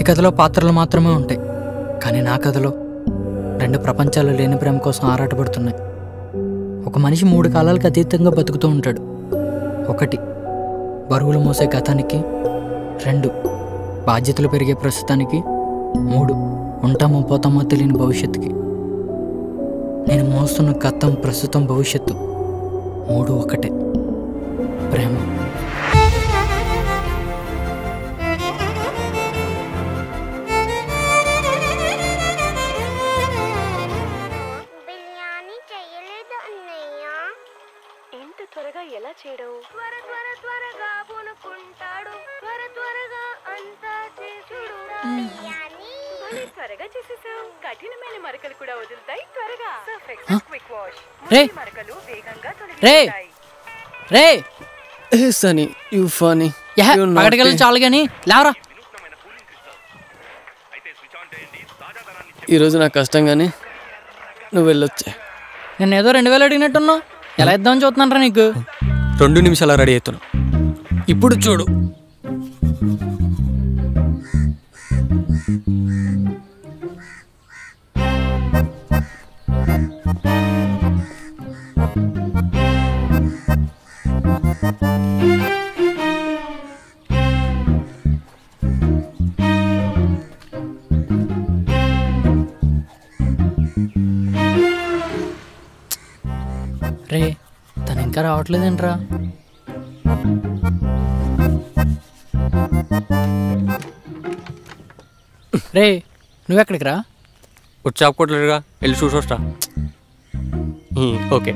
కథలో పాత్రలు మాత్రమే ఉంటాయి కానీ నా కథలో రెండు ప్రపంచాలు లేని ప్రేమ కోసం ఆరాటపడుతున్నాయి ఒక మనిషి మూడు కాలాలకు అతీతంగా బతుకుతూ ఉంటాడు ఒకటి బరువులు మోసే గతానికి రెండు బాధ్యతలు పెరిగే ప్రస్తుతానికి మూడు ఉంటామో పోతామో తెలియని భవిష్యత్తుకి నేను మోస్తున్న గతం ప్రస్తుతం భవిష్యత్తు మూడు ఒకటే ప్రేమ బిర్యానీ చెయ్యలేదు అన్నయ్య ఇంత త్వరగా ఎలా చేయడం త్వర త్వర త్వరగా పూనుకుంటాడు త్వర త్వరగా అంతా చేసుడు బిర్యానీ భలే త్వరగా చేసేసావు కఠినమైన మరకలు కూడా వదులుతాయి త్వరగా సర్ఫెక్స్ హ? క్విక్ వాష్ రే! మురికి మరకలు వేగంగా రే! తొలగిపోతాయి రే ఏ సనీ యూ ఫనీ యహ, పగటికెళ్ళి చాలు కానీ లేవరా ఈరోజు నాకు కష్టం కానీ నువ్వు వెళ్ళొచ్చే నేను ఏదో రెండు వేలు అడిగినట్టున్నావు ఎలా ఇద్దామని చూస్తున్నారా నీకు రెండు నిమిషాలు రెడీ అవుతున్నావు ఇప్పుడు చూడు రే తను ఇంకా రావట్లేదేంట్రా రే నువ్వెక్కడికి రా వచ్చి ఆపుకోవట్లేదుగా వెళ్ళి చూసి వస్తా ఈ, ఓకే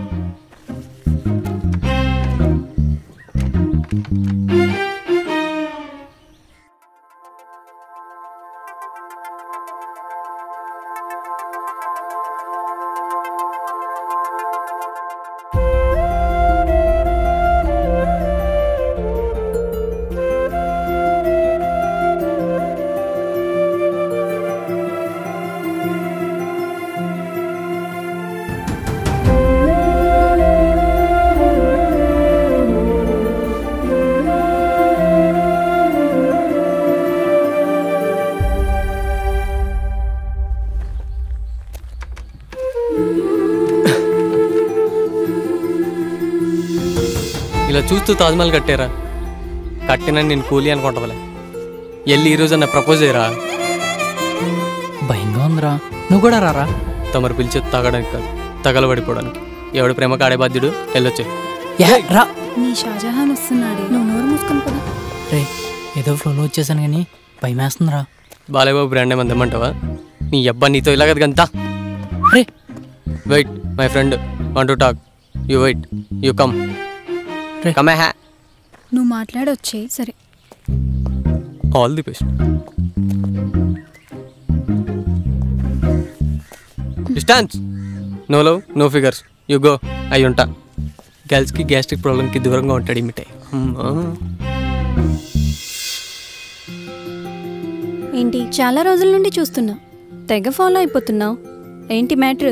ఇలా చూస్తూ తాజ్మహల్ కట్టారా కట్టిన నేను కూలీ అనుకుంటావులే వెళ్ళి ఈరోజు అన్న ప్రపోజ్ చేయరా భయంగా ఉందిరా నువ్వు కూడా రారా తమరు పిలిచి తాగడానికి కాదు తగలబడిపోవడానికి ఎవడు ప్రేమ కాడే బాధ్యుడు వెళ్ళొచ్చే యహ, రా నీ షాజహాన్ వస్తున్నాడే నువ్వు నోరు మూసుకొని పద రే ఏదో ఫ్లోలో వచ్చేసాను కానీ భయం వేస్తుందిరా బాలేబాబు బ్రాండ్ ఏమని తెమ్మంటావా నీ అబ్బా నీతో ఇలాగదు గంతా రే wait my friend one two talk you wait you come రే. కమ్ హ్యా నువ్వు మాట్లాడొచ్చే సరే all the best distance no love no figures you go అయి ఉంటా గర్ల్స్కి గ్యాస్ట్రిక్ ప్రాబ్లంకి దూరంగా ఉంటాడు ఈ మిఠాయి అమ్మా. ఏంటి చాలా రోజుల నుండి చూస్తున్నా తెగ ఫాలో అయిపోతున్నావు ఏంటి మ్యాటర్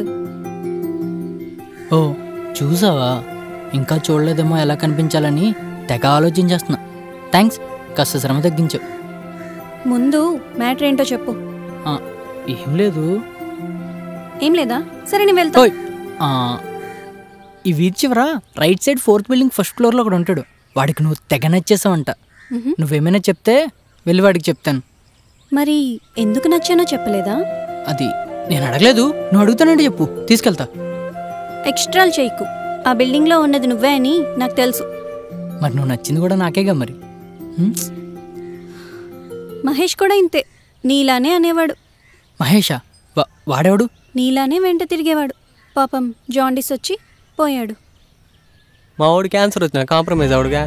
ఓ చూసావా ఇంకా చూడలేదేమో ఎలా కనిపించాలని తెగ ఆలోచించేస్తున్నా థ్యాంక్స్ కాస్త శ్రమ తగ్గించావు ముందు మ్యాటర్ ఏంటో చెప్పు ఆ, ఏం లేదు ఏం లేదా సరే నేను వెళ్తా ఓయ్ ఆ, ఈ వీధి చివర right side fourth building first ఫ్లోర్లో ఒకడు ఉంటాడు వాడికి నువ్వు తెగ నచ్చేసావంట మ్హూ. నువ్వేమైనా చెప్తే వెళ్ళి వాడికి చెప్తాను మరి ఎందుకు నచ్చానో చెప్పలేదా అది నేను అడగలేదు నువ్వు అడుగుతానంటే చెప్పు తీసుకెళ్తా ఎక్స్ట్రాలు చేయకు ఆ బిల్డింగ్లో ఉన్నది నువ్వే అని నాకు తెలుసు మరి నువ్వు నచ్చింది కూడా నాకేగా మరి హ్మ్? మహేష్ కూడా ఇంతే నీలానే అనేవాడు మహేషా వా- వాడెవడు నీలానే వెంట తిరిగేవాడు పాపం జాండీస్ వచ్చి పోయాడు మా వాడు క్యాన్సర్ వచ్చిన కాంప్రమైజ్ అవడుగా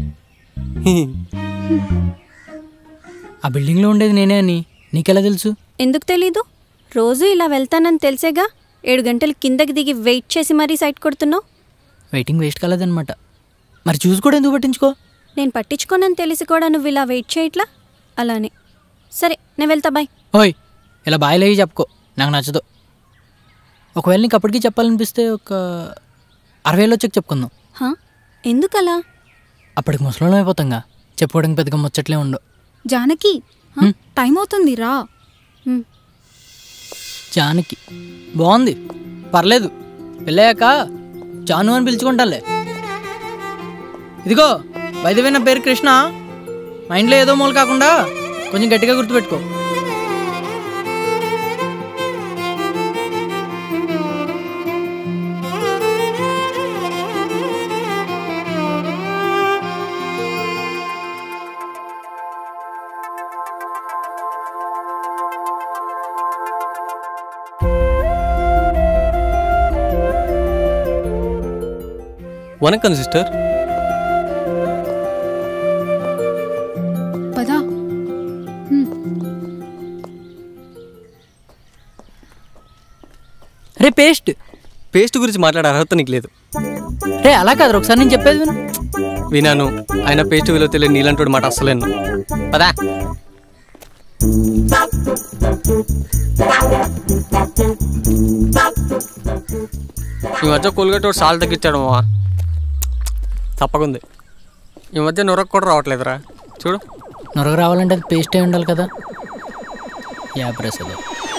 ఆ బిల్డింగ్లో ఉండేది నేనే అని నీకెలా తెలుసు ఎందుకు తెలీదు రోజు ఇలా వెళ్తానని తెలిసేగా ఏడు గంటలు కిందకి దిగి వెయిట్ చేసి మరీ సైట్ కొడుతున్నావు వెయిటింగ్ వేస్ట్ కాలేదనమాట మరి చూసి కూడా ఎందుకు పట్టించుకో నేను పట్టించుకోనని తెలిసి కూడా నువ్వు ఇలా వెయిట్ చేయట్లా అలానే సరే నేను వెళ్తా బాయ్ ఓయ్ ఇలా బాయిలయ్యి చెప్పుకో నాకు నచ్చదు ఒకవేళ నీకు అప్పటికి చెప్పాలనిపిస్తే ఒక అరవై ఏళ్ళు వచ్చాక చెప్పుకుందాం హా ఎందుకలా అప్పటికి ముసలం అయిపోతాంగా చెప్పుకోవడానికి పెద్దగా ముచ్చట్లే ఉండవు జానకి హ్మ్. టైం అవుతుంది రా హ్మ్. జానకి బాగుంది పర్లేదు పెళ్ళాక జాను అని పిలుచుకుంటాలే ఇదిగో వైద్యమైన పేరు కృష్ణ మైండ్లో ఏదో మూల కాకుండా కొంచెం గట్టిగా గుర్తుపెట్టుకో వనక్కం సిస్టర్ పదా రే పేస్ట్ పేస్ట్ గురించి మాట్లాడే అర్హత నీకు లేదు రే అలా కాదు ఒకసారి నేను చెప్పేది విను వినాను ఆయన పేస్ట్ విలువ తెలియని నీలంటోడు మాట అస్సలేను పదా ఈ మధ్య కోల్గేట్ వాడు సాల్ తగ్గించాడు మావా తప్పకుంది ఈ మధ్య నొరకు కూడా రావట్లేదురా చూడు నొరగ రావాలంటే అది పేస్ట్ అయి ఉండాలి కదా యా ప్రసాద్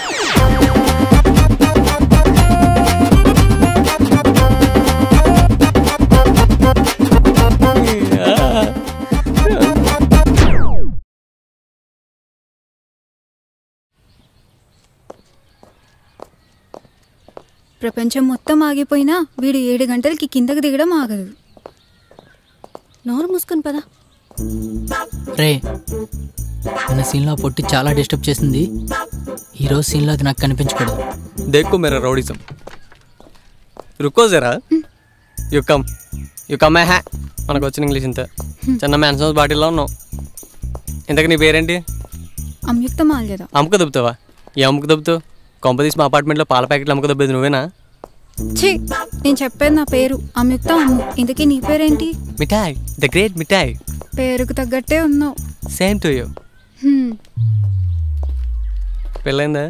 ప్రపంచం మొత్తం ఆగిపోయినా వీడు ఏడు గంటలకి కిందకి దిగడం ఆగదు నోరు మూసుకొని పదా రే నిన్న సీన్లో ఆ పొట్టి చాలా డిస్టర్బ్ చేసింది ఈరోజు సీన్లో అది నాకు కనిపించకూడదు దేక్కో మేరా రౌడిజం రుక్కో జరా యు కమ్ యు కమ్ హ్యా మనకు వచ్చిన ఇంగ్లీష్ ఇంత చిన్న మ్యాన్సన్స్ బాటిల్లో ఉన్నావు ఇంతకు నీ పేరేంటి అమ్యుక్త మాల్యద అమ్ముక దొబ్బుతావా ఏ అమ్ముక దొబ్బుతావు కొంపదీసి మా అపార్ట్మెంట్లో పాల ప్యాకెట్లు అమ్ముక దొబ్బేది నువ్వేనా ఛీ నేను చెప్పేది నా పేరు అమ్యుక్త అమ్ము ఇంతకీ నీ పేరేంటి మిఠాయ్ ద గ్రేట్ మిఠాయ్ పేరుకు తగ్గట్టే ఉన్నావు సేమ్ టు యూ హ్మ్. పెళ్ళైందా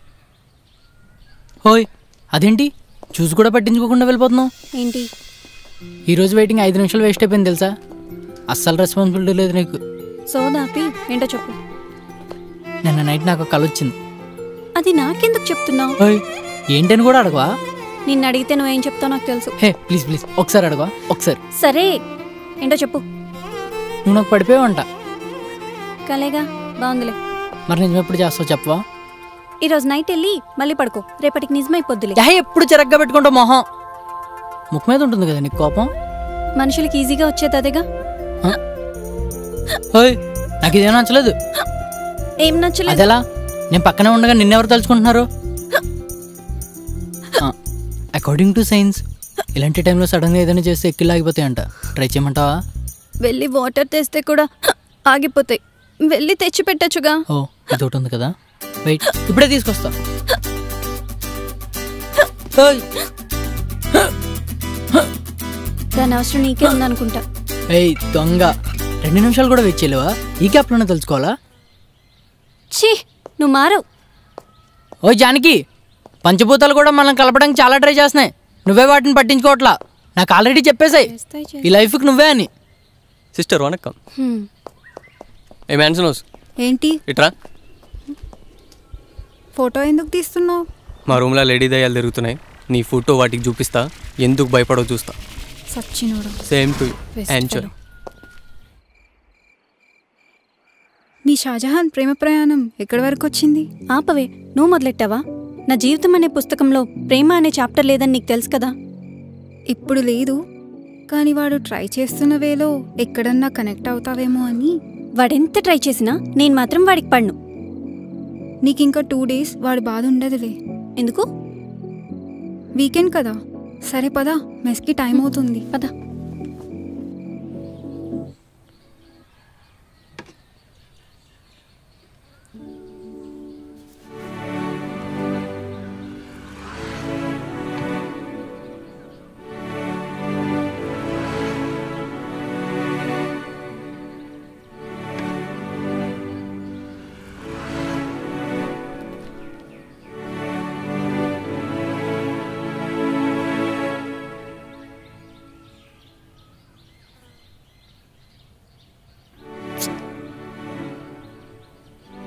హోయ్ అదేంటి చూసి కూడా పట్టించుకోకుండా వెళ్ళిపోతున్నావు ఏంటి ఈరోజు వెయిటింగ్ ఐదు నిమిషాలు వేస్ట్ అయిపోయింది తెలుసా అస్సలు రెస్పాన్సిబిలిటీ లేదు నీకు సోదాపి ఏంటో చెప్పు నిన్న నైట్ నాకు ఒక కల వచ్చింది అది నాకెందుకు చెప్తున్నావు హోయ్ ఏంటని కూడా అడగవా నిన్ను అడిగితే నువ్వేం చెప్తావు నాకు తెలుసు హే ప్లీజ్ ప్లీజ్ ఒకసారి అడగవా ఒకసారి సరే ఏంటో చెప్పు నువ్వు నాకు పడిపోయావంట కలేగా బాగుందిలే మరి నిజం ఎప్పుడు చేస్తావు చెప్పవా ఈరోజు నైట్ వెళ్ళి మళ్ళీ పడుకో రేపటికి నిజమైపోద్దులే యా ఎప్పుడు చిరగ్గా పెట్టుకుంటావు మొహం ముఖం మీద ఉంటుంది కదా నీకు కోపం మనుషులకి ఈజీగా వచ్చేది అదేగా హోయ్ నాకు ఇదేం నచ్చలేదు ఏం నచ్చలేదు అదెలా నేను పక్కనే ఉండగా నిన్నెవరు తలుచుకుంటున్నారు అకార్డింగ్ టు సైన్స్ ఇలాంటి టైంలో సడన్గా ఏదైనా చేస్తే ఎక్కిళ్ళు ఆగిపోతాయంట ట్రై చేయమంటావా వెళ్ళి వాటర్ తెస్తే కూడా ఆగిపోతాయి వెళ్ళి తెచ్చి పెట్టచ్చుగా ఓ ఇది ఒకటి ఉంది కదా వెయిట్ ఇప్పుడే తీసుకొస్తా ఓయ్, దాని అవసరం నీకే ఉందనుకుంటా ఏయ్ దొంగ రెండు నిమిషాలు కూడా వెయిట్ చేయలేవా ఈ క్యాప్లోనే తెలుసుకోవాలా ఛీ నువ్వు మారవు ఓ జానకి పంచభూతాలు కూడా మనం కలపడానికి చాలా ట్రై చేస్తున్నాయి నువ్వే వాటిని పట్టించుకోవట్లా నాకు ఆల్రెడీ చెప్పేసాయి చేస్తాయి చే- ఈ లైఫ్కి నువ్వే అని సిస్టర్ వనక్కం హ్మ్. ఏ మ్యాన్సనోస్ ఏంటి ఇట్రా ఫోటో ఎందుకు తీస్తున్నావు మా రూమ్లో లేడీ దయ్యాలు తిరుగుతున్నాయి నీ ఫోటో వాటికి చూపిస్తా ఎందుకు భయపడవు చూస్తా సచ్చినోడు same to Best answer fellow. మీ షాజహాన్ ప్రేమ ప్రయాణం ఎక్కడి వరకు వచ్చింది ఆపవే నువ్వు మొదలెట్టావా నా జీవితం అనే పుస్తకంలో ప్రేమ అనే చాప్టర్ లేదని నీకు తెలుసు కదా ఇప్పుడు లేదు కానీ వాడు ట్రై చేస్తున్న వేలో ఎక్కడన్నా కనెక్ట్ అవుతావేమో అని వాడెంత ట్రై చేసినా నేను మాత్రం వాడికి పడ్ను నీకు ఇంకా టూ డేస్ వాడి బాధ ఉండదులే ఎందుకు వీకెండ్ కదా సరే పదా మెస్కి టైం అవుతుంది పద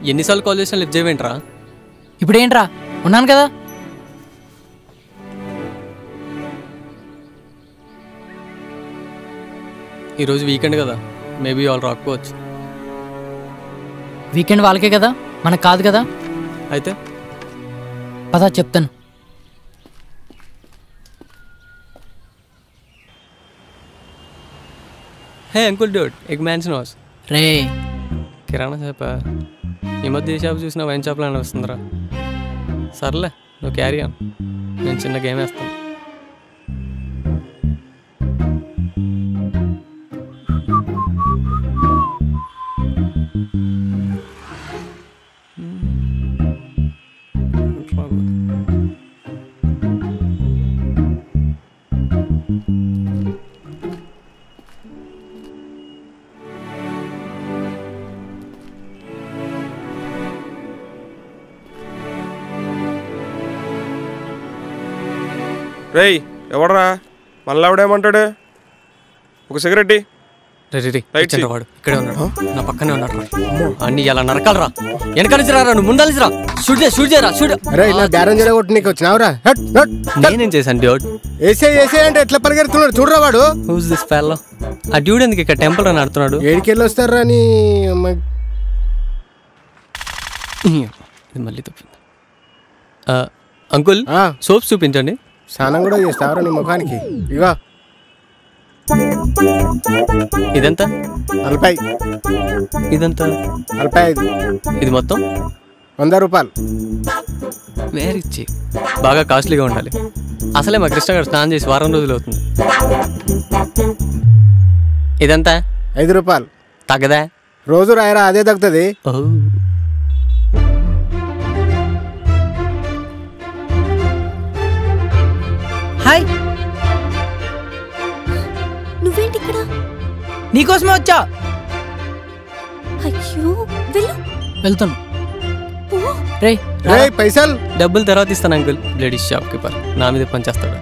ఎన్నిసార్లు కాల్ చేసినా లిఫ్ట్ చేయవేంట్రా ఇప్పుడేంట్రా ఉన్నాను కదా ఈరోజు వీకెండ్ కదా మేబీ వాళ్ళు రాకపోవచ్చు వీకెండ్ వాళ్ళకే కదా మనకు కాదు కదా అయితే పదా చెప్తాను hey uncle dude egg mansion house రే కిరాణా షాపా ఈ మధ్య ఏ షాప్ చూసినా వైన్ షాప్లో వస్తుందిరా సర్లే నువ్వు క్యారీ ఆన్ నేను చిన్న గేమ్ వేస్తాను రేయ్ ఎవడరా మళ్ళీ ఆవిడేమంటాడు ఒక సిగరెట్ ఇయ్యి. రే రే రే రైట్ ఇచ్చండి సీ. వాడు ఇక్కడే ఉన్నాడు నా పక్కనే ఉన్నాడు రా అన్ని ఇలా నరకాలరా వెనక నుంచి రా నువ్వు ముందలిసి రా షూట్ చేయ షూట్ చేయరా షూట్ అరే ఇలా బేరం కొట్టి నీకు వచ్చినావురా హట్, హట్. నేనేం చేశాను డ్యూడ్ ఏసే ఏసే అంటే ఎట్లా పరిగెడుతున్నాడు చూడరా వాడు హూస్ దిస్ ఫెల్లో ఆ డ్యూడ్ ఎందుకు ఇక్కడ టెంపుల్ అని ఆడుతున్నాడు ఏడికెళ్ళి వస్తారా నీ అమ్మ- ఇది మళ్ళీ తప్పింది ఆ, అంకుల్ ఆ, సోప్స్ చూపించండి స్నానం కూడా చేస్తావురా నీ ముఖానికి ఇగో ఇదెంత నలభై ఇదంతా నలభై ఐదు ఇది మొత్తం వంద రూపాయలు వెరీ చీప్ బాగా కాస్ట్లీగా ఉండాలి అసలే మా కృష్ణ గారు స్నానం చేసి వారం రోజులు అవుతుంది ఇదంతా ఐదు రూపాయలు తగ్గదా రోజు రాయరా అదే తగ్గుతుంది ఓ హాయ్ నువ్వేంటి ఇక్కడ నీకోసమే వచ్చా అయ్యో వెళ్ళు వెళ్తాను పో రే రే పైసలు డబ్బులు తర్వాత ఇస్తాను అంకుల్ లేడీస్ షాప్ కీపర్ నా మీద పనిచేస్తాడు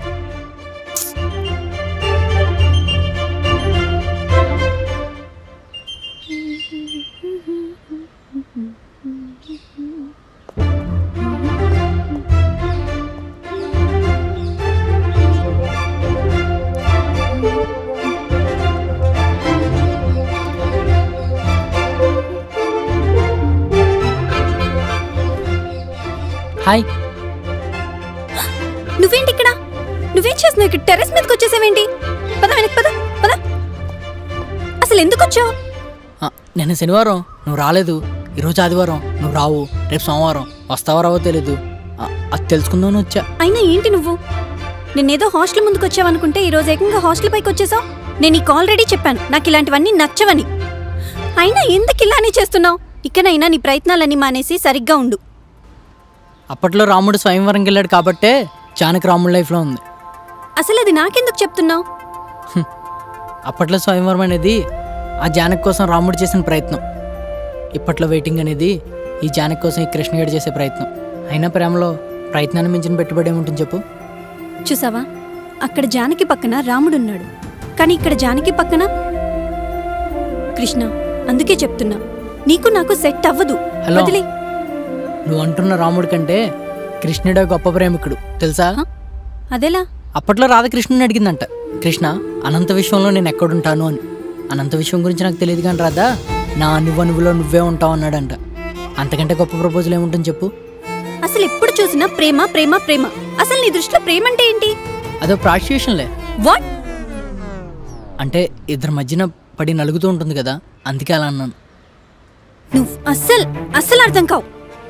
హాయ్ నువ్వేంటి ఇక్కడ నువ్వేం చేస్తున్నావు ఇక్కడ టెర్రస్ మీదకి వచ్చేసావేంటి పద వెనక్కి పద పద అసలు ఎందుకు వచ్చావు ఆ, నిన్న శనివారం నువ్వు రాలేదు ఈరోజు ఆదివారం నువ్వు రావు రేపు సోమవారం వస్తావో రావో తెలీదు ఆ, అది తెలుసుకుందామని వచ్చా అయినా ఏంటి నువ్వు నిన్నేదో హాస్టల్ ముందుకు వచ్చావనుకుంటే ఈ రోజు ఏకంగా హాస్టల్ పైకి వచ్చేసావు నేను నీకు ఆల్రెడీ చెప్పాను నాకు ఇలాంటివన్నీ నచ్చవని అయినా ఎందుకు ఇలానే చేస్తున్నావు ఇకనైనా నీ ప్రయత్నాలన్నీ మానేసి సరిగ్గా ఉండు అప్పట్లో రాముడు స్వయంవరంకి వెళ్ళాడు కాబట్టే జానకి రాముడి లైఫ్లో ఉంది అసలు అది నాకెందుకు చెప్తున్నావు అప్పట్లో స్వయంవరం అనేది ఆ జానకి కోసం రాముడు చేసిన ప్రయత్నం ఇప్పట్లో వెయిటింగ్ అనేది ఈ జానకి కోసం ఈ కృష్ణగాడు చేసే ప్రయత్నం అయినా ప్రేమలో ప్రయత్నాన్ని మించిన పెట్టుబడి ఏముంటుంది చెప్పు చూసావా అక్కడ జానకి పక్కన రాముడున్నాడు కానీ ఇక్కడ జానకి పక్కన కృష్ణ అందుకే చెప్తున్నా నీకు నాకు సెట్ అవ్వదు హలో. వదిలే నువ్వు అంటున్న రాముడి కంటే కృష్ణుడే గొప్ప ప్రేమికుడు తెలుసా హ? అదెలా అప్పట్లో రాధకృష్ణుని అడిగిందంట కృష్ణ అనంత విశ్వంలో నేను ఎక్కడుంటాను అని అనంత విశ్వం గురించి నాకు తెలియదు కానీ రాదా నా నువ్వు నువ్వులో నువ్వే ఉంటావు అన్నాడంట అంతకంటే గొప్ప ప్రపోజల్ ఏముంటుంది చెప్పు అసలు ఎప్పుడు చూసినా ప్రేమ ప్రేమ ప్రేమ అసలు నీ దృష్టిలో ప్రేమ అంటే ఏంటి అదో ప్రాస్టిట్యూషన్లే వాట్ అంటే ఇద్దరి మధ్యన పడి నలుగుతూ ఉంటుంది కదా అందుకే అలా అన్నాను నువ్వు అస్సలు అస్సలు అర్థం కావు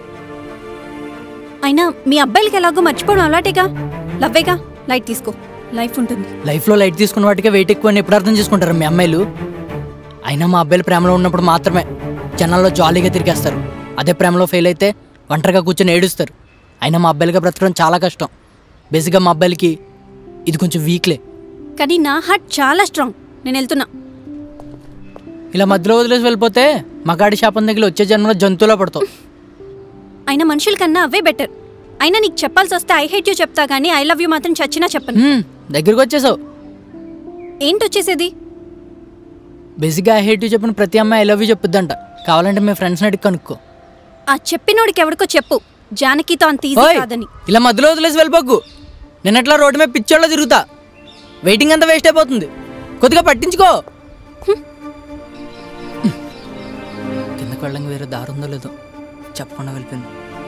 అయినా మీ అబ్బాయిలకి ఎలాగో మర్చిపోవడం అలవాటేగా లవ్వేగా లైట్ తీసుకో లైఫ్ ఉంటుంది లైఫ్లో లైట్ తీసుకున్న వాటికే వెయిట్ ఎక్కువ అని ఎప్పుడు అర్థం చేసుకుంటారు మీ అమ్మాయిలు అయినా మా అబ్బాయిలు ప్రేమలో ఉన్నప్పుడు మాత్రమే జనాల్లో జాలీగా తిరిగేస్తారు అదే ప్రేమలో ఫెయిల్ అయితే ఒంటరిగా కూర్చొని ఏడుస్తారు అయినా మా అబ్బాయిలుగా బ్రతకడం చాలా కష్టం బేసిక్గా మా అబ్బాయిలకి ఇది కొంచెం వీక్లే కానీ నా హార్ట్ చాలా స్ట్రాంగ్ నేను వెళ్తున్నా ఇలా మధ్యలో వదిలేసి వెళ్ళిపోతే మగాడి శాపం దగ్గర వచ్చే జన్మలో జంతువులా పడతావు అయినా మనుషుల కన్నా అవే బెటర్ అయినా నీకు చెప్పాల్సి వస్తే ఐ హేట్ యూ చెప్తా కానీ ఐ లవ్ యూ మాత్రం చచ్చినా చెప్పను హ్మ్, దగ్గరికి వచ్చేసావు ఏంటి వచ్చేసేది బేసిక్గా ఐ హేట్ యూ చెప్పిన ప్రతి అమ్మాయి ఐ లవ్ యూ చెప్పుద్దంట కావాలంటే మీ ఫ్రెండ్స్ని అడిగి కనుక్కో ఆ చెప్పినోడికి ఎవడికో చెప్పు జానకితో అంత ఈజీ ఓయ్, కాదని ఇలా మధ్యలో వదిలేసి వెళ్ళిపోకు నేను ఎట్లా రోడ్డు మీద పిచ్చోళ్ళ తిరుగుతా వెయిటింగ్ అంతా వేస్ట్ అయిపోతుంది కొద్దిగా పట్టించుకో కిందకి వెళ్ళంగా వేరే దారి ఉందో లేదో చెప్పకుండా వెళ్ళిపోయింది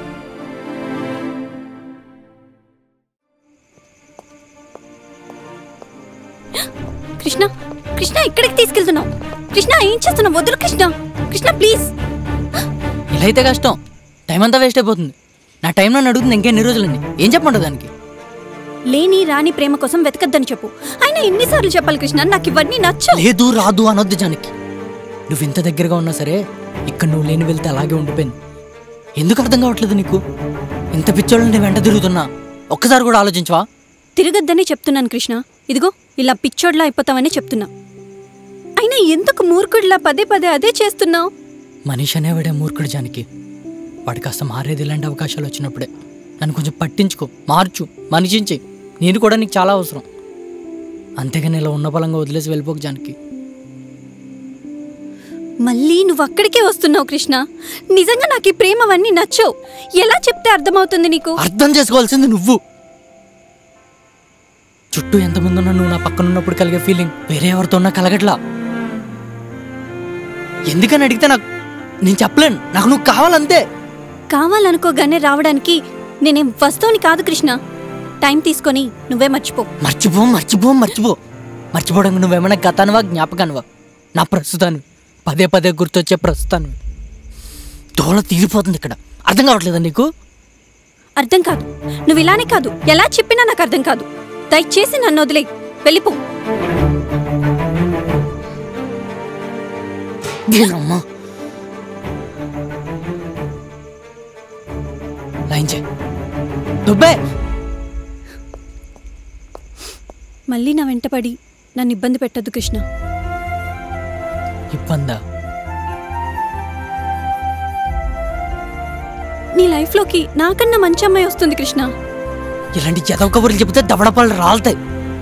కృష్ణ కృష్ణ ఇక్కడికి తీసుకెళ్తున్నావు కృష్ణ ఏం చేస్తున్నావు వదులు కృష్ణ కృష్ణ ప్లీజ్ ఇలా అయితే కష్టం టైం అంతా వేస్ట్ అయిపోతుంది నా టైం నన్ను అడుగుతుంది ఇంకెన్ని రోజులండి ఏం చెప్పండి దానికి లేని రాని ప్రేమ కోసం వెతకద్దని చెప్పు ఆయన ఎన్నిసార్లు చెప్పాలి కృష్ణ నాకు ఇవన్నీ నచ్చవు లేదు రాదు అనొద్దు జానకి నువ్వు ఇంత దగ్గరగా ఉన్నా సరే ఇక్కడ నువ్వు లేని వెళ్తే అలాగే ఉండిపోయింది ఎందుకు అర్థం కావట్లేదు నీకు ఇంత పిచ్చోళ్ళని నేను వెంట తిరుగుతున్నా ఒక్కసారి కూడా ఆలోచించవా తిరగద్దని చెప్తున్నాను కృష్ణ ఇదిగో ఇలా పిచ్చోడ్లా అయిపోతావని చెప్తున్నా అయినా ఎందుకు మూర్ఖుడిలా పదే పదే అదే చేస్తున్నావు మనిషి అనేవాడే మూర్ఖుడు జానికి వాడి కాస్త మారేది ఇలాంటి అవకాశాలు వచ్చినప్పుడే నన్ను కొంచెం పట్టించుకో మార్చు మనిషించి నేను కూడా నీకు చాలా అవసరం అంతేగాని ఇలా ఉన్న బలంగా వదిలేసి వెళ్ళిపోకు జానకి మళ్ళీ నువ్వు అక్కడికే వస్తున్నావు కృష్ణ నిజంగా నాకు ఈ ప్రేమ అవన్నీ నచ్చవు ఎలా చెప్తే అర్థమవుతుంది నీకు అర్థం చేసుకోవాల్సింది నువ్వు చుట్టూ ఎంతమంది ఉన్నా నువ్వు నా పక్కన ఉన్నప్పుడు కలిగే ఫీలింగ్ వేరే ఎవరితో ఉన్నా కలగట్లా ఎందుకని అడిగితే నాకు నేను చెప్పలేను నాకు నువ్వు కావాలంతే కావాలనుకోగానే రావడానికి నేనేం వస్తువుని కాదు కృష్ణ టైం తీసుకొని నువ్వే మర్చిపో మర్చిపో మర్చిపో మర్చిపో మర్చిపోవడానికి నువ్వేమైనా గతానువా జ్ఞాపకానువా నా ప్రస్తుతాన్ని పదే పదే గుర్తొచ్చే ప్రస్తుతాన్ని దోళ తీరిపోతుంది ఇక్కడ అర్థం కావట్లేదా నీకు అర్థం కాదు నువ్వు ఇలానే కాదు ఎలా చెప్పినా నాకు అర్థం కాదు దయచేసి నన్ను వదిలే వెళ్ళిపో దీనమ్మా లైన్ చే దుబ్బే మళ్ళీ నా వెంటపడి నన్ను ఇబ్బంది పెట్టద్దు కృష్ణ ఇబ్బందా నీ లైఫ్లోకి నాకన్నా మంచి అమ్మాయి వస్తుంది కృష్ణ ఇలాంటి జదవ కబుర్లు చెబితే దవడపాలు రాలుతాయి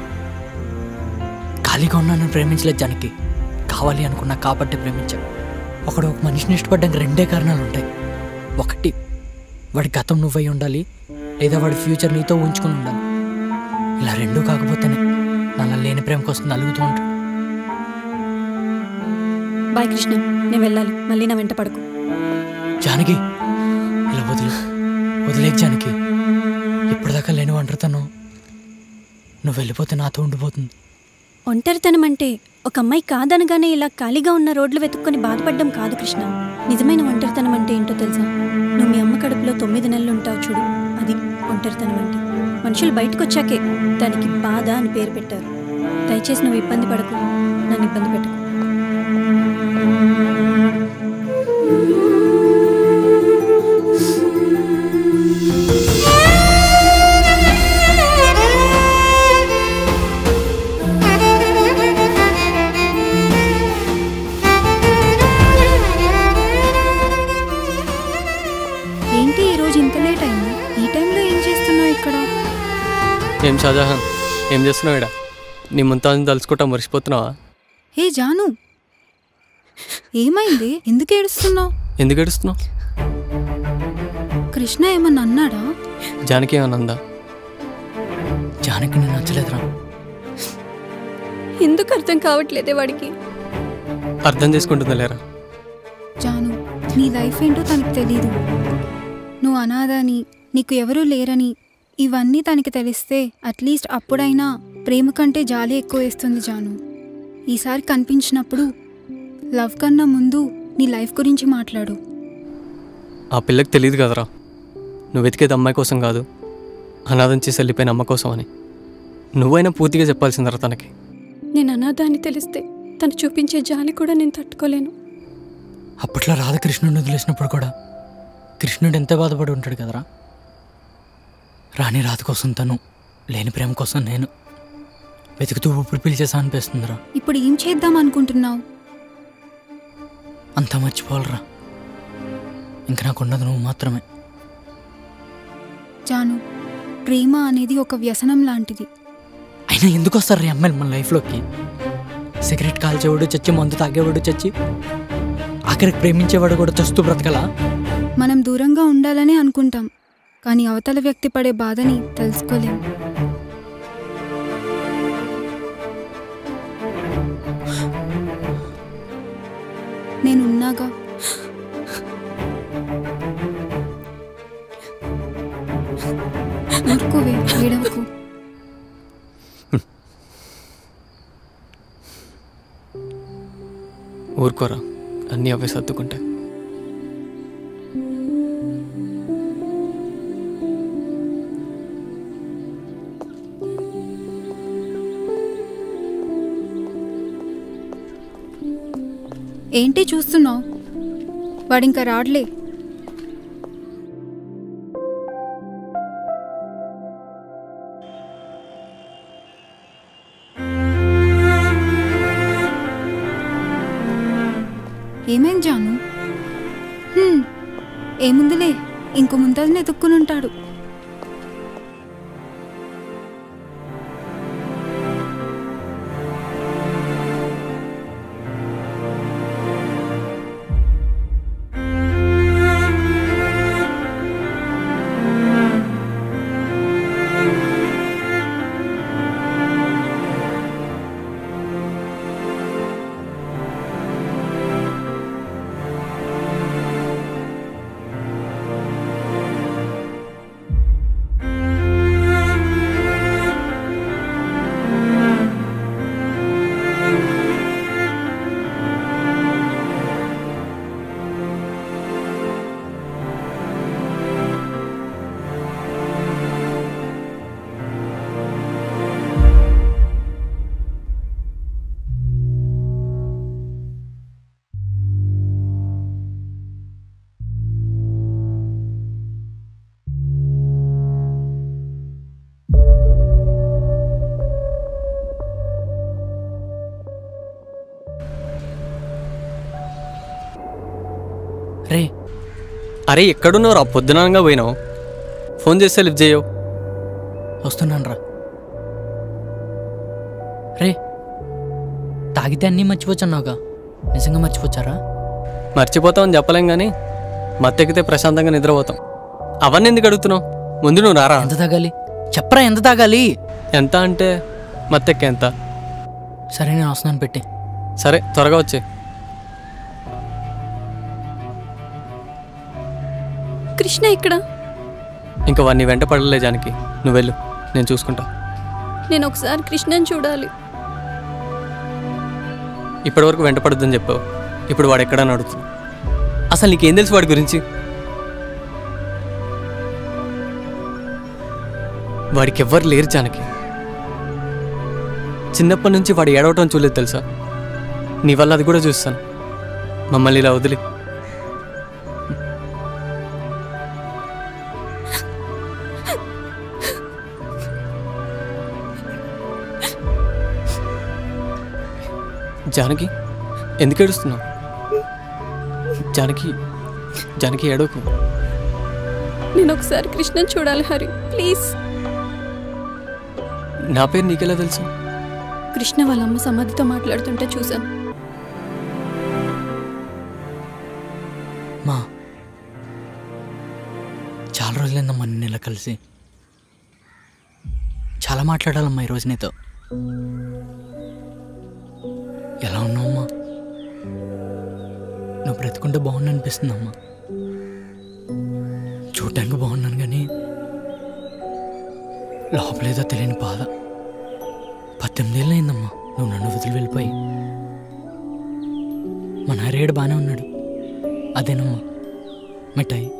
ఖాళీగా ఉన్నా నేను ప్రేమించలేదు జానకి కావాలి అనుకున్నా కాబట్టి ప్రేమించా ఒకడు ఒక మనిషిని ఇష్టపడడానికి రెండే కారణాలు ఉంటాయి ఒకటి వాడి గతం నువ్వై ఉండాలి లేదా వాడి ఫ్యూచర్ నీతో ఉంచుకుని ఉండాలి ఇలా రెండూ కాకపోతేనే నల్ల లేని ప్రేమ కోసం నలుగుతూ ఉంటాడు బాయ్ కృష్ణ నేను వెళ్ళాలి మళ్ళీ నా వెంట పడకు జానకి ఇలా వదిలు వదిలేక జానకి ఇప్పటిదాకా లేని ఒంటరితనం నువ్వు వెళ్ళిపోతే నాతో ఉండిపోతుంది ఒంటరితనం అంటే ఒక అమ్మాయి కాదనగానే ఇలా ఖాళీగా ఉన్న రోడ్లు వెతుక్కొని బాధపడడం కాదు కృష్ణ నిజమైన ఒంటరితనం అంటే ఏంటో తెలుసా నువ్వు మీ అమ్మ కడుపులో తొమ్మిది నెలలు ఉంటావు చూడు అది ఒంటరితనం అంటే మనుషులు బయటకు వచ్చాకే దానికి బాధ అని పేరు పెట్టారు దయచేసి నువ్వు ఇబ్బంది పడకు నన్ను ఇబ్బంది పెట్టకు ఏంటి ఈ రోజు ఇంత లేట్ అయింది ఈ టైంలో ఏం చేస్తున్నావు ఇక్కడ ఏం షాజహాన్ ఏం చేస్తున్నావు ఇక్కడ నీ ముంతాజుని తలుచుకుంటా మర్చిపోతున్నావా హే జాను ఏమైంది ఎందుకు ఏడుస్తున్నావు ఎందుకు ఏడుస్తున్నావు కృష్ణ ఏమన్నా అన్నాడా జానకి ఏమన్నా అందా జానకి నేను నచ్చలేదురా ఎందుకు అర్థం కావట్లేదే వాడికి అర్థం చేసుకుంటుందా లేరా జాను నీ లైఫ్ ఏంటో తనకు తెలీదు నువ్వు అనాథని నీకు ఎవరూ లేరని ఇవన్నీ తనకి తెలిస్తే అట్లీస్ట్ అప్పుడైనా ప్రేమ కంటే జాలి ఎక్కువ వేస్తుంది జాను ఈసారి కనిపించినప్పుడు లవ్ కన్నా ముందు నీ లైఫ్ గురించి మాట్లాడు ఆ పిల్లకి తెలియదు కదరా నువ్వు వెతికేది అమ్మాయి కోసం కాదు అనాథం చేసి వెళ్ళిపోయిన అమ్మ కోసం అని నువ్వైనా పూర్తిగా చెప్పాల్సిందరా తనకి నేను అనాథ అని తెలిస్తే తను చూపించే జాలి కూడా నేను తట్టుకోలేను అప్పట్లో రాధకృష్ణుడిని వదిలేసినప్పుడు కూడా కృష్ణుడు ఎంత బాధపడి ఉంటాడు కదరా రాణి రాధ కోసం తను లేని ప్రేమ కోసం నేను వెతుకుతూ ఊపిరి పీల్చేసా అనిపిస్తుందిరా ఇప్పుడు ఏం చేద్దాం అనుకుంటున్నావు అంతా మర్చిపోవాలరా ఇంక నాకున్నది నువ్వు మాత్రమే జాను ప్రేమ అనేది ఒక వ్యసనం లాంటిది అయినా ఎందుకు వస్తారు రీ అమ్మాయిలు మన లైఫ్లోకి సిగరెట్ కాల్చేవాడు చచ్చి మందు తాగేవాడు చచ్చి ఆఖరికి ప్రేమించేవాడు కూడా చస్తూ బ్రతకలా మనం దూరంగా ఉండాలని అనుకుంటాం కానీ అవతల వ్యక్తి పడే బాధని తెలుసుకోలేం నేనున్నాగా ఊరుకోవే ఏడవకు ఊరుకోరా అన్నీ అవే సర్దుకుంటాయి ఏంటి చూస్తున్నావు వాడింకా రాడ్లే ఏమైంది జాను హ్మ్, ఏముందిలే ఇంకో ముంతాజ్ని ఎత్తుక్కుని ఉంటాడు రే అరే ఎక్కడున్నావు రా పొద్దునంగా పోయినావు ఫోన్ చేస్తే లిఫ్ట్ చేయవు వస్తున్నాను రా రే తాగితే అన్నీ మర్చిపోతున్నావుగా నిజంగా మర్చిపోచారా మర్చిపోతామని చెప్పలేం కానీ మత్తెక్కితే ప్రశాంతంగా నిద్రపోతాం అవన్నీ ఎందుకు అడుగుతున్నావు ముందు నువ్వు రారా ఎంత తాగాలి చెప్పరా ఎంత తాగాలి ఎంత అంటే మత్తెక్క ఎంత సరే నేను వస్తున్నాను పెట్టి సరే త్వరగా వచ్చే కృష్ణ ఇక్కడ ఇంకా వాడిని వెంట పడలే జానికి నువ్వు వెళ్ళు నేను చూసుకుంటా నేను ఒకసారి కృష్ణని చూడాలి ఇప్పటివరకు వెంట పడొద్దని చెప్పావు ఇప్పుడు వాడు ఎక్కడా అడుగుతుంది అసలు నీకేం తెలుసు వాడి గురించి వాడికి ఎవ్వరు లేరు జానకి చిన్నప్పటి నుంచి వాడు ఏడవటం చూడలేదు తెలుసా నీ వల్ల అది కూడా చూస్తాను మమ్మల్ని ఇలా వదిలి జానకి ఎందుకు ఏడుస్తున్నావు జానకి జానకి ఏడవకు నేను ఒకసారి కృష్ణని చూడాలి హరి ప్లీజ్ నా పేరు నీకెలా తెలుసు కృష్ణ వాళ్ళ అమ్మ సమాధితో మాట్లాడుతుంటే చూశాను మా చాలా రోజులైందమ్మా నిన్న ఇలా కలిసి చాలా మాట్లాడాలమ్మా ఈరోజు నీతో ఎలా ఉన్నావమ్మా నువ్వు బ్రతుకుంటే బాగుంది అనిపిస్తుందమ్మా చూడటానికి బాగున్నాను కానీ లోపలేదో తెలియని బాధ పద్దెనిమిదేళ్ళు అయిందమ్మా నువ్వు నన్ను వదిలి వెళ్ళిపోయి మా నారేడు బాగానే ఉన్నాడు అదేనమ్మా మిఠాయి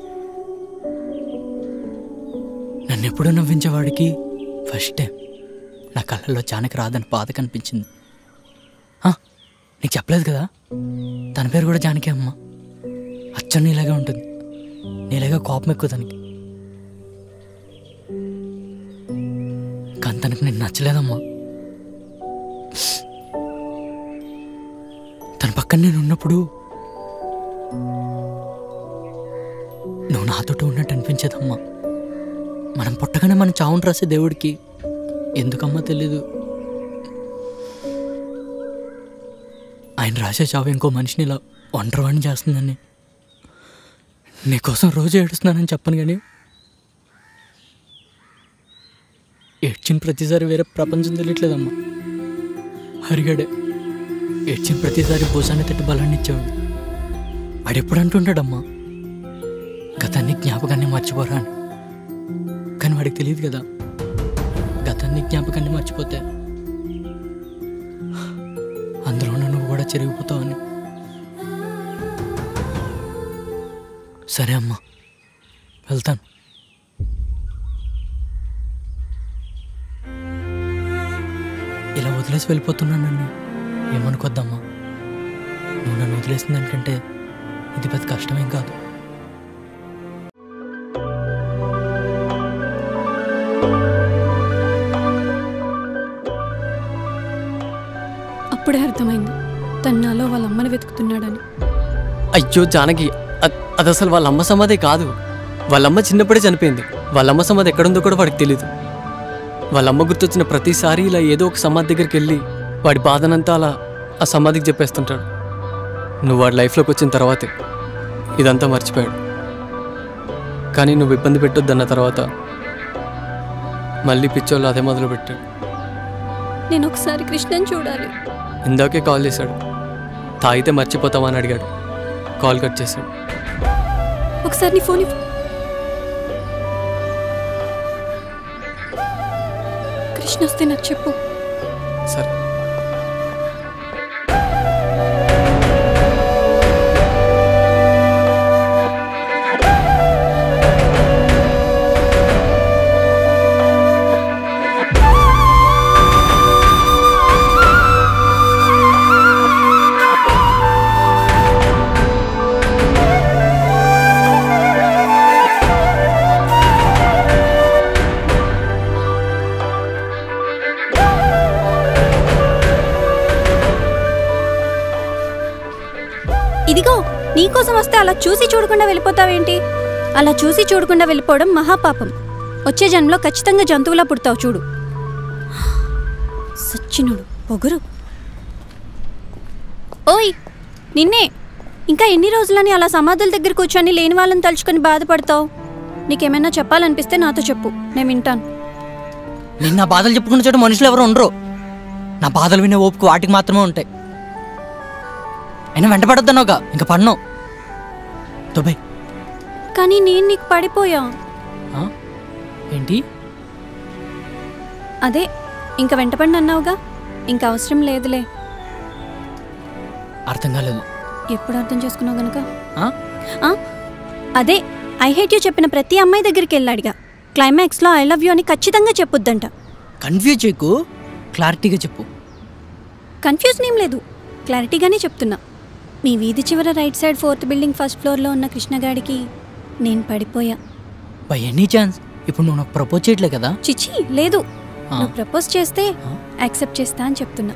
నన్ను ఎప్పుడూ నవ్వించేవాడికి ఫస్ట్ టైం నా కళ్ళల్లో జానకి రాదని బాధ కనిపించింది ఆ, నీకు చెప్పలేదు కదా తన పేరు కూడా జానకి అమ్మ అచ్చం నీలాగే ఉంటుంది నీలాగా కోపం ఎక్కువ తనకి కానీ తనకి నేను నచ్చలేదమ్మా తన పక్కన నేను ఉన్నప్పుడు నువ్వు నాతోటి ఉన్నట్టు అనిపించేదమ్మా మనం పుట్టగానే మన చావును రాసే దేవుడికి ఎందుకమ్మా తెలీదు ఆయన రాసే చావు ఇంకో మనిషిని ఇలా ఒంటరివాణి చేస్తుందని నీకోసం రోజు ఏడుస్తున్నానని చెప్పను కానీ ఏడ్చిన ప్రతిసారి వేరే ప్రపంచం తెలియట్లేదమ్మా హరిగడే ఏడ్చిన ప్రతిసారి భూసాన్ని తట్టి బలాన్ని ఇచ్చేవాడు వాడెప్పుడు అంటుంటాడమ్మా గతాన్ని జ్ఞాపకాన్ని మర్చిపోరా అని కానీ వాడికి తెలియదు కదా గతాన్ని జ్ఞాపకాన్ని మర్చిపోతే అందులోనూ నువ్వు కూడా చెరిగిపోతావని సరే అమ్మా వెళ్తాను ఇలా వదిలేసి వెళ్ళిపోతున్నాను నన్ను ఏమనుకోద్దమ్మా నువ్వు నన్ను వదిలేసిన దానికంటే ఇది పెద్ద కష్టమేం కాదు అప్పుడే అర్థమైంది తను నాలో వాళ్ళ అమ్మని వెతుకుతున్నాడని అయ్యో జానకి అ- అది అసలు వాళ్ళ అమ్మ సమాధి కాదు వాళ్ళమ్మ చిన్నప్పుడే చనిపోయింది వాళ్ళమ్మ సమాధి ఎక్కడుందో కూడా వాడికి తెలియదు వాళ్ళమ్మ గుర్తొచ్చిన ప్రతిసారి ఇలా ఏదో ఒక సమాధి దగ్గరికి వెళ్ళి వాడి బాధనంతా అలా ఆ సమాధికి చెప్పేస్తుంటాడు నువ్వు వాడి లైఫ్లోకి వచ్చిన తర్వాతే ఇదంతా మర్చిపోయాడు కానీ నువ్వు ఇబ్బంది పెట్టొద్దన్న తర్వాత మళ్ళీ పిచ్చోళ్ళు అదే మొదలు పెట్టాడు నేను ఒకసారి కృష్ణని చూడాలి ఇందాకే కాల్ చేశాడు తాగితే మర్చిపోతామని అడిగాడు కాల్ కట్ చేశాడు ఒకసారి నీ ఫోన్ ఇవ్వు. కృష్ణ వస్తే నాకు చెప్పు సరే ఇదిగో నీకోసం వస్తే అలా చూసి చూడకుండా వెళ్ళిపోతావేంటి అలా చూసి చూడకుండా వెళ్ళిపోవడం మహాపాపం వచ్చే జన్మలో ఖచ్చితంగా జంతువులా పుడతావు చూడు సచ్చినుడు పొగరు ఓయ్ నిన్నే ఇంకా ఎన్ని రోజులని అలా సమాధుల దగ్గర కూర్చొని లేని వాళ్ళని తలుచుకొని బాధపడతావు నీకేమైనా చెప్పాలనిపిస్తే నాతో చెప్పు నేను వింటాను నేను నా బాధలు చెప్పుకున్న చోట మనుషులు ఎవరు ఉండరు నా బాధలు వినే ఓపిక వాటికి మాత్రమే ఉంటాయి అయినా వెంట పడొద్దనోగా ఇంకా పడను దుబాయ్ కానీ నేను నీకు పడిపోయా ఏంటి అదే ఇంకా వెంటపడి అన్నావుగా ఇంకా అవసరం లేదులే అర్థం కాలేదు ఎప్పుడు అర్థం చేసుకున్నావు గనక ఆ? ఆ? అదే ఐ హేట్ యూ చెప్పిన ప్రతి అమ్మాయి దగ్గరికి వెళ్ళాడిగా క్లైమాక్స్లో ఐ లవ్ యూ అని ఖచ్చితంగా చెప్పొద్దంట కన్ఫ్యూజ్ చేయకు క్లారిటీగా చెప్పు కన్ఫ్యూజన్ ఏం లేదు క్లారిటీగానే చెప్తున్నా మీ వీధి చివర right side fourth building first ఫ్లోర్లో ఉన్న కృష్ణగాడికి నేను పడిపోయా బై ఎనీ ఛాన్స్ ఇప్పుడు నువ్వు నాకు ప్రపోజ్ చేయట్లే కదా చిచి లేదు ఆ. నువ్వు ప్రపోజ్ చేస్తే ఆ. యాక్సెప్ట్ చేస్తా అని చెప్తున్నా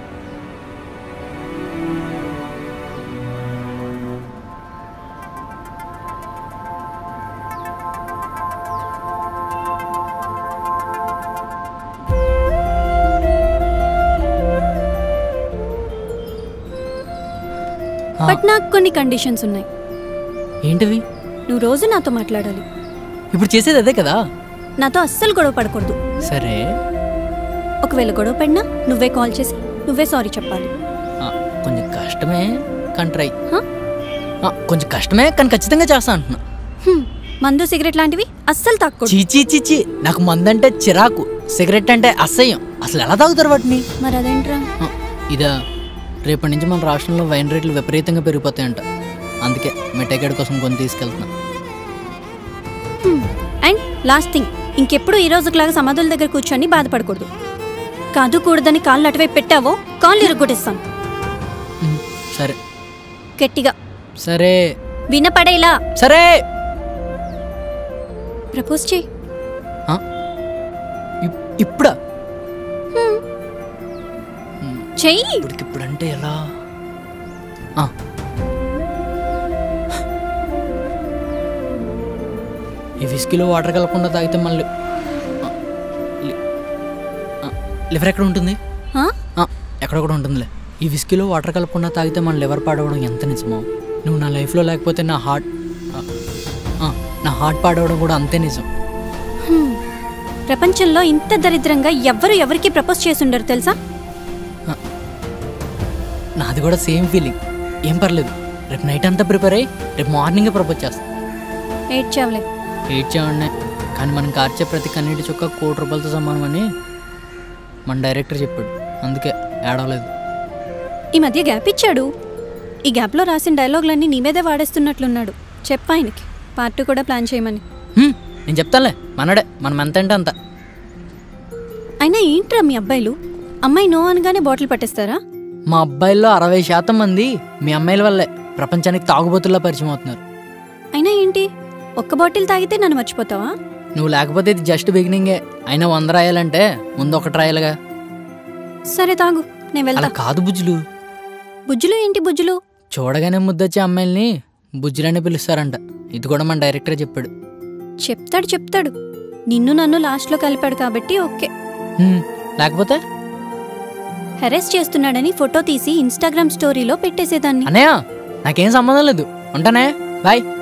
ఆ. బట్ నాకు కొన్ని కండిషన్స్ ఉన్నాయి ఏంటివి నువ్వు రోజు నాతో మాట్లాడాలి ఇప్పుడు చేసేది అదే కదా నాతో అస్సలు గొడవ పడకూడదు సరే ఒకవేళ గొడవ పడినా నువ్వే కాల్ చేసి నువ్వే సారీ చెప్పాలి ఆ, కొంచెం కష్టమే కానీ ట్రై హ? ఆ, కొంచెం కష్టమే కానీ ఖచ్చితంగా చేస్తా అంటున్నా హ్మ్, మందు సిగరెట్ లాంటివి అస్సలు తాక్కూడదు చీచీ చీచీ నాకు మందంటే చిరాకు సిగరెట్ అంటే అసహ్యం అసలు ఎలా తాగుతారు వాటిని మరి అదేంట్రా ఆ, ఇదా రేపటి నుంచి మన రాష్ట్రంలో వైన్ రేట్లు విపరీతంగా పెరిగిపోతాయంట అందుకే మిఠాయిగడ కోసం కొని తీసుకెళ్తున్నా అండ్ లాస్ట్ థింగ్ ఇంకెప్పుడు ఈ రోజులాగా సమాధుల దగ్గర కూర్చొని బాధపడకూడదు కాదు కూడదని కాళ్ళు అటువైపు పెట్టావో కాళ్ళు ఇరుగొట్టేస్తాను ఉమ్, సరే గట్టిగా సరే వినపడేలా సరే ప్రపోజ్ చేయి ఆ? ఇప్- ఇప్పుడా చెయ్యి ఇప్పటికిప్పుడంటే ఎలా ఆ. ఈ విస్కీలో వాటర్ కలపకుండా తాగితే మళ్ళీ ఆ, లి- ఆ, లివర్ ఎక్కడ ఉంటుంది ఆ? ఆ, ఎక్కడ కూడా ఉంటుందిలే ఈ విస్కీలో వాటర్ కలపకుండా తాగితే మన లివర్ పాడవడం ఎంత నిజమో నువ్వు నా లైఫ్లో లేకపోతే నా హార్ట్ ఆ, ఆ, నా హార్ట్ పాడవడం కూడా అంతే నిజం హ్మ్. ప్రపంచంలో ఇంత దరిద్రంగా ఎవ్వరు ఎవరికి ప్రపోజ్ చేసుండరు తెలుసా నాది కూడా సేమ్ ఫీలింగ్ ఏం పర్లేదు రేపు నైట్ అంతా ప్రిపేర్ అయ్యి రేపు మార్నింగే ప్రపోజ్ చేస్తా ఏడ్చావులే ఏడ్చేవాడినే కానీ మనం కార్చే ప్రతి కన్నీటి చుక్క కోటి రూపాయలతో సమానం అని మన డైరెక్టర్ చెప్పాడు అందుకే ఏడవలేదు ఈ మధ్య గ్యాప్ ఇచ్చాడు ఈ గ్యాప్లో రాసిన డైలాగులన్నీ నీ మీదే వాడేస్తున్నట్లున్నాడు చెప్పా ఆయనకి పార్ట్ టూ కూడా ప్లాన్ చేయమని హ్మ్, నేను చెప్తానులే మనడే మనం ఎంత అంటే అంత అయినా ఏంట్రా మీ అబ్బాయిలు అమ్మాయి నో అనగానే బాటిల్ పట్టేస్తారా మా అబ్బాయిల్లో అరవై శాతం మంది మీ అమ్మాయిల వల్లే ప్రపంచానికి తాగుబోతుల్లా పరిచయం అవుతున్నారు అయినా ఏంటి ఒక్క బాటిల్ తాగితే నన్ను మర్చిపోతావా నువ్వు లేకపోతే ఇది జస్ట్ బిగినింగే అయినా వంద రాయాలంటే ముందు ఒకటి రాయాలిగా సరే తాగు నేను అలా వెళ్తా కాదు బుజ్జులు బుజ్జులు ఏంటి బుజ్జులు చూడగానే ముద్దొచ్చే అమ్మాయిల్ని బుజ్జులనే పిలుస్తారంట ఇది కూడా మన డైరెక్టర్ చెప్పాడు చెప్తాడు చెప్తాడు నిన్ను నన్ను లాస్ట్లో కలిపాడు కాబట్టి ఓకే హ్మ్, లేకపోతే హెరెస్ చేస్తున్నాడని ఫోటో తీసి ఇన్స్టాగ్రామ్ స్టోరీలో పెట్టేసేదాన్ని అన్నయ్య నాకేం సంబంధం లేదు ఉంటానే బాయ్